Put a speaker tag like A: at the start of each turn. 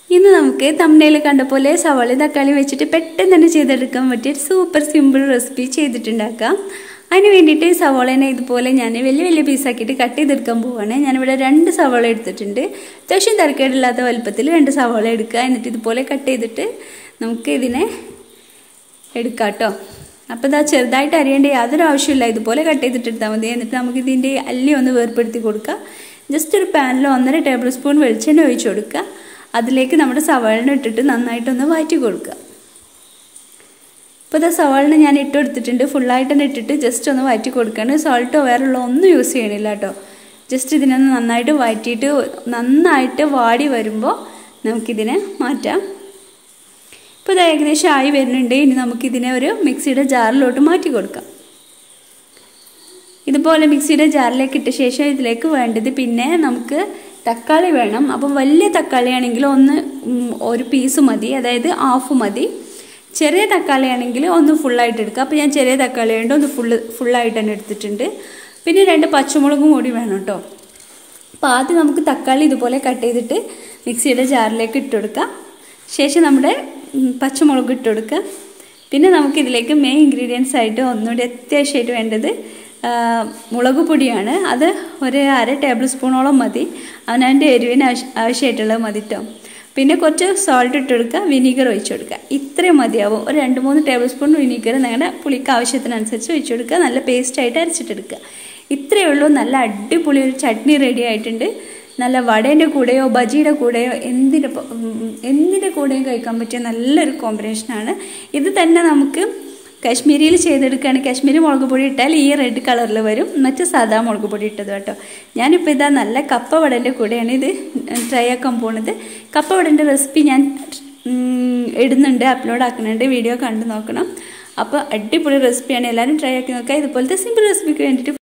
A: ഇന്ന് നമുക്ക് തമ്മനയിൽ കണ്ട പോലെ സവാള തക്കാളി വെച്ചിട്ട് പെട്ടെന്ന് തന്നെ ചെയ്തെടുക്കാൻ പറ്റിയ ഒരു സൂപ്പർ സിമ്പിൾ റെസിപ്പി ചെയ്തിട്ടുണ്ടാക്കാം അതിന് വേണ്ടിയിട്ട് സവാളനെ ഇതുപോലെ ഞാൻ വലിയ വലിയ പീസാക്കിയിട്ട് കട്ട് ചെയ്തെടുക്കാൻ പോവുകയാണ് ഞാനിവിടെ രണ്ട് സവാള എടുത്തിട്ടുണ്ട് അത്യാവശ്യം തരക്കേടില്ലാത്ത വലുപ്പത്തിൽ രണ്ട് സവാള എടുക്കുക എന്നിട്ട് ഇതുപോലെ കട്ട് ചെയ്തിട്ട് നമുക്ക് ഇതിനെ എടുക്കാം കേട്ടോ അപ്പോൾ ഇതാ ചെറുതായിട്ട് അരിയേണ്ട യാതൊരു ആവശ്യമില്ല ഇതുപോലെ കട്ട് ചെയ്തിട്ട് എടുത്താൽ മതി എന്നിട്ട് നമുക്ക് ഇതിൻ്റെ അല്ലി ഒന്ന് വേർപ്പെടുത്തി കൊടുക്കുക ജസ്റ്റ് ഒരു പാനിൽ ഒന്നര ടേബിൾ സ്പൂൺ വെളിച്ചെണ്ണ ഒഴിച്ച് കൊടുക്കുക അതിലേക്ക് നമ്മുടെ സവാളിനെ ഇട്ടിട്ട് നന്നായിട്ടൊന്ന് വാറ്റി കൊടുക്കുക ഇപ്പോൾ ഇതാ സവാളിന് ഞാൻ ഇട്ട് കൊടുത്തിട്ടുണ്ട് ഫുള്ളായിട്ട് തന്നെ ഇട്ടിട്ട് ജസ്റ്റ് ഒന്ന് വഴറ്റി കൊടുക്കുകയാണ് സോൾട്ടോ വേറെയുള്ള ഒന്നും യൂസ് ചെയ്യണില്ല കേട്ടോ ജസ്റ്റ് ഇതിനൊന്ന് നന്നായിട്ട് വഴറ്റിയിട്ട് നന്നായിട്ട് വാടി വരുമ്പോൾ നമുക്കിതിനെ മാറ്റാം ഇപ്പോൾ ഇത് ഏകദേശം ആയി വരുന്നുണ്ട് ഇനി നമുക്കിതിനെ ഒരു മിക്സിയുടെ ജാറിലോട്ട് മാറ്റി കൊടുക്കാം ഇതുപോലെ മിക്സിയുടെ ജാറിലേക്ക് ഇട്ട ശേഷം ഇതിലേക്ക് വേണ്ടത് പിന്നെ നമുക്ക് തക്കാളി വേണം അപ്പം വലിയ തക്കാളി ആണെങ്കിൽ ഒന്ന് ഒരു പീസ് മതി അതായത് ഹാഫ് മതി ചെറിയ തക്കാളി ആണെങ്കിൽ ഒന്ന് ഫുള്ളായിട്ട് എടുക്കുക അപ്പോൾ ഞാൻ ചെറിയ തക്കാളി ഉണ്ട് ഒന്ന് ഫുള്ള് ഫുള്ളായിട്ട് തന്നെ എടുത്തിട്ടുണ്ട് പിന്നെ രണ്ട് പച്ചമുളകും കൂടി വേണം കേട്ടോ അപ്പോൾ ആദ്യം നമുക്ക് തക്കാളി ഇതുപോലെ കട്ട് ചെയ്തിട്ട് മിക്സിയുടെ ജാറിലേക്ക് ഇട്ട് കൊടുക്കാം ശേഷം നമ്മുടെ പച്ചമുളക് ഇട്ട് കൊടുക്കുക പിന്നെ നമുക്കിതിലേക്ക് മെയിൻ ഇൻഗ്രീഡിയൻസ് ആയിട്ട് ഒന്നുകൂടി അത്യാവശ്യമായിട്ട് വേണ്ടത് മുളക് പൊടിയാണ് അത് ഒരു അര ടേബിൾ സ്പൂണോളം മതി അവനവൻ്റെ എരിവിന് ആവശ്യമായിട്ടുള്ളത് മതി കേട്ടോ പിന്നെ കുറച്ച് സോൾട്ട് ഇട്ട് കൊടുക്കുക വിനീഗർ ഒഴിച്ചു കൊടുക്കുക ഇത്രയും മതിയാവും ഒരു രണ്ട് മൂന്ന് ടേബിൾ സ്പൂൺ വിനീഗർ നിങ്ങളുടെ പുളിക്ക് ആവശ്യത്തിനനുസരിച്ച് ഒഴിച്ചു കൊടുക്കുക നല്ല പേസ്റ്റായിട്ട് അരച്ചിട്ടെടുക്കുക ഇത്രയേ ഉള്ളൂ നല്ല അടിപൊളി ഒരു ചട്നി റെഡി ആയിട്ടുണ്ട് നല്ല വടേൻ്റെ കൂടെയോ ബജിയുടെ കൂടെയോ എന്തിൻ്റെ എന്തിൻ്റെ കൂടെയും കഴിക്കാൻ പറ്റിയ നല്ലൊരു കോമ്പിനേഷനാണ് ഇത് തന്നെ നമുക്ക് കാശ്മീരിയിൽ ചെയ്തെടുക്കുകയാണ് കാശ്മീരി മുളക് പൊടി ഇട്ടാൽ ഈ റെഡ് കളറിൽ വരും മറ്റ് സാധാ മുളക് പൊടി ഇട്ടത് കേട്ടോ ഞാനിപ്പോൾ ഇതാ നല്ല കപ്പ വടൻ്റെ കൂടെയാണ് ഇത് ട്രൈ ആക്കാൻ പോകുന്നത് കപ്പ വടൻ്റെ റെസിപ്പി ഞാൻ ഇടുന്നുണ്ട് അപ്ലോഡ് ആക്കുന്നുണ്ട് വീഡിയോ കണ്ടു നോക്കണം അപ്പോൾ അടിപൊളി റെസിപ്പിയാണ് എല്ലാവരും ട്രൈ ആക്കി നോക്കുക ഇതുപോലത്തെ സിമ്പിൾ റെസിപ്പിക്ക് വേണ്ടിയിട്ട്